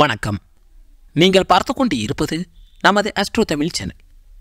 வணக்கம் நீங்கள் பார்த்து கொண்டு இருப்பது நமது அஸ்ட்ரோ தமிழ் சேனல்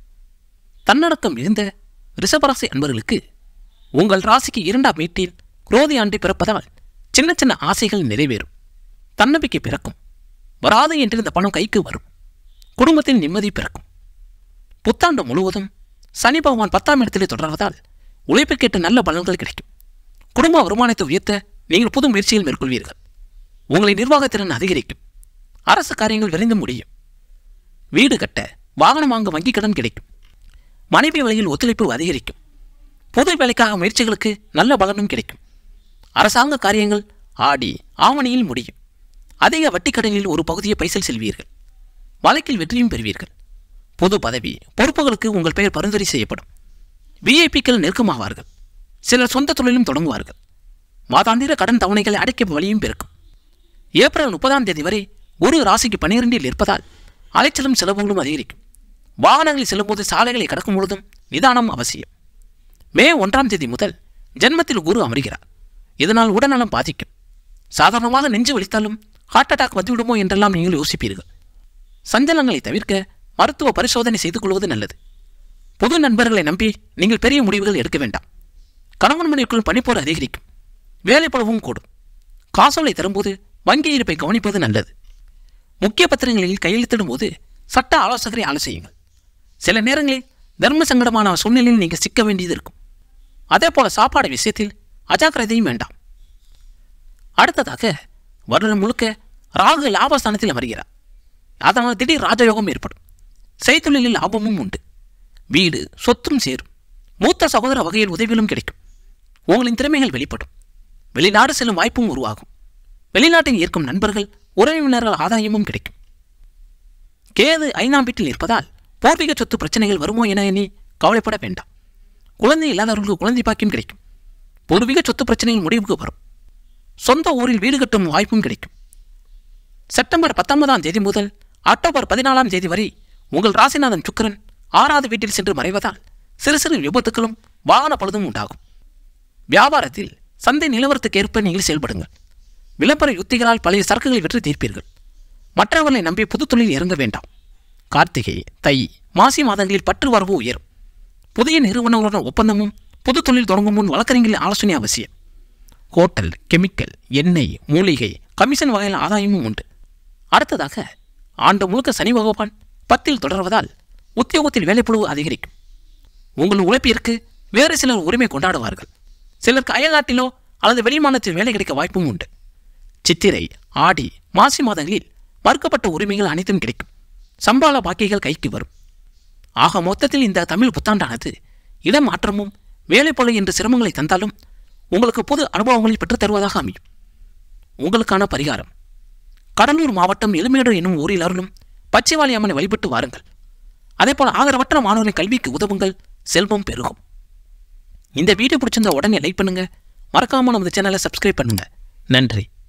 தன்னடக்கம் இருந்த ரிஷபராசி அன்பர்களுக்கு உங்கள் ராசிக்கு இரண்டாம் வீட்டில் குரோதி ஆண்டு பிறப்பதால் சின்ன சின்ன ஆசைகள் நிறைவேறும் தன்னம்பிக்கை பிறக்கும் வராது என்றிருந்த பணம் கைக்கு வரும் குடும்பத்தில் நிம்மதி பிறக்கும் புத்தாண்டு முழுவதும் சனி பகவான் பத்தாம் இடத்திலே தொடர்வதால் உழைப்புக்கேற்ற நல்ல பலன்கள் கிடைக்கும் குடும்ப வருமானத்தை உயர்த்த நீங்கள் புது முயற்சிகள் மேற்கொள்வீர்கள் உங்களின் நிர்வாகத்திறன் அதிகரிக்கும் அரசு காரியங்கள் விரைந்து முடியும் வீடு கட்ட வாகனம் வாங்க வங்கிக் கடன் கிடைக்கும் மனைவி வழியில் ஒத்துழைப்பு அதிகரிக்கும் பொது வேலைக்காக முயற்சிகளுக்கு நல்ல பலனும் கிடைக்கும் அரசாங்க காரியங்கள் ஆடி ஆவணியில் முடியும் அதிக வட்டிக் கடனில் ஒரு பகுதியை பைசல் செல்வீர்கள் வழக்கில் வெற்றியும் பெறுவீர்கள் பொது பதவி பொறுப்புகளுக்கு உங்கள் பெயர் பரிந்துரை செய்யப்படும் விஐபிக்கள் நெருக்கமாவார்கள் சிலர் சொந்த தொழிலும் தொடங்குவார்கள் மாதாந்திர கடன் தவணைகளை அடைக்க வழியும் பிறக்கும் ஏப்ரல் முப்பதாம் தேதி வரை ஒரு ராசிக்கு பன்னிரெண்டில் இருப்பதால் அலைச்சலும் செலவுகளும் அதிகரிக்கும் வாகனங்களில் செல்லும்போது சாலைகளை கடக்கும் பொழுதும் நிதானம் அவசியம் மே ஒன்றாம் தேதி முதல் ஜென்மத்தில் குரு அமர்கிறார் இதனால் உடல்நலம் பாதிக்கும் சாதாரணமாக நெஞ்சு வலித்தாலும் ஹார்ட் அட்டாக் வந்துவிடுமோ என்றெல்லாம் நீங்கள் யோசிப்பீர்கள் சஞ்சலங்களை தவிர்க்க மருத்துவ பரிசோதனை செய்து கொள்வது நல்லது புது நண்பர்களை நம்பி நீங்கள் பெரிய முடிவுகள் எடுக்க வேண்டாம் கணவன் மனைவிக்குள் பனிப்போர் அதிகரிக்கும் வேலைப்பளவும் கூடும் காசோலை தரும்போது வங்கி இருப்பை கவனிப்பது நல்லது முக்கிய பத்திரங்களில் கையெழுத்திடும் போது சட்ட ஆலோசகரை ஆலோசியுங்கள் சில நேரங்களில் தர்ம சங்கடமான சூழ்நிலையில் நீங்கள் சிக்க வேண்டியது இருக்கும் அதே போல சாப்பாடு விஷயத்தில் அஜாக்கிரதையும் வேண்டாம் அடுத்ததாக வருடம் முழுக்க ராகு லாபஸ்தானத்தில் அமர்கிறார் அதனால் திடீர் ராஜயோகம் ஏற்படும் செய்தொழிலில் லாபமும் உண்டு வீடு சொத்தும் சேரும் மூத்த சகோதர வகையில் உதவிகளும் கிடைக்கும் உங்களின் திறமைகள் வெளிப்படும் வெளிநாடு செல்லும் வாய்ப்பும் உருவாகும் வெளிநாட்டில் இருக்கும் நண்பர்கள் உறவினர்கள் ஆதாயமும் கிடைக்கும் கேது ஐந்தாம் வீட்டில் இருப்பதால் பூர்வீக சொத்து பிரச்சனைகள் வருமோ என எண்ணி கவலைப்பட வேண்டாம் குழந்தை இல்லாதவர்களுக்கு குழந்தை பாக்கியம் கிடைக்கும் பூர்வீக சொத்து பிரச்சனைகள் முடிவுக்கு வரும் சொந்த ஊரில் வீடு கட்டும் வாய்ப்பும் கிடைக்கும் செப்டம்பர் பத்தொன்பதாம் தேதி முதல் அக்டோபர் பதினாலாம் தேதி வரை உங்கள் ராசிநாதன் சுக்கிரன் ஆறாவது வீட்டில் சென்று மறைவதால் சிறு சிறு விபத்துக்களும் வாகன பழுதும் உண்டாகும் வியாபாரத்தில் சந்தை நிலவரத்துக்கு ஏற்ப நீங்கள் செயல்படுங்கள் விளம்பர யுத்திகளால் பழைய சரக்குகளை வெற்றி தீர்ப்பீர்கள் மற்றவர்களை நம்பி புது தொழில் இறங்க வேண்டாம் கார்த்திகை தை மாசி மாதங்களில் பற்று வரவு உயரும் புதிய நிறுவனங்களுடன் ஒப்பந்தமும் புது தொழில் தொடங்கும் முன் வழக்கறிஞர்களின் ஆலோசனை அவசியம் ஹோட்டல் கெமிக்கல் எண்ணெய் மூலிகை கமிஷன் வகையில் ஆதாயமும் உண்டு அடுத்ததாக ஆண்டு முழுக்க சனி பகவான் பத்தில் தொடர்வதால் உத்தியோகத்தில் வேலைப்பழுவு அதிகரிக்கும் உங்கள் உழைப்பிற்கு வேறு சிலர் உரிமை கொண்டாடுவார்கள் சிலருக்கு அயல்நாட்டிலோ அல்லது வெளிமாநிலத்தில் வேலை கிடைக்க வாய்ப்பும் உண்டு சித்திரை ஆடி மாசி மாதங்களில் மறுக்கப்பட்ட உரிமைகள் அனைத்தும் கிடைக்கும் சம்பாள பாக்கிகள் கைக்கு வரும் ஆக மொத்தத்தில் இந்த தமிழ் புத்தாண்டானது இடமாற்றமும் வேலைப்பளு என்ற சிரமங்களை தந்தாலும் உங்களுக்கு புது அனுபவங்களை பெற்றுத் தருவதாக அமையும் உங்களுக்கான பரிகாரம் கடலூர் மாவட்டம் எலுமேடு என்னும் ஊரில் அருளும் பச்சைவாளி அம்மனை வழிபட்டு வாருங்கள் அதேபோல் ஆதரவற்ற மாணவர்களின் கல்விக்கு உதவுங்கள் செல்வம் பெருகும் இந்த வீடியோ பிடிச்சிருந்தா உடனே லைக் பண்ணுங்க மறக்காம நமது சேனலை சப்ஸ்கிரைப் பண்ணுங்க நன்றி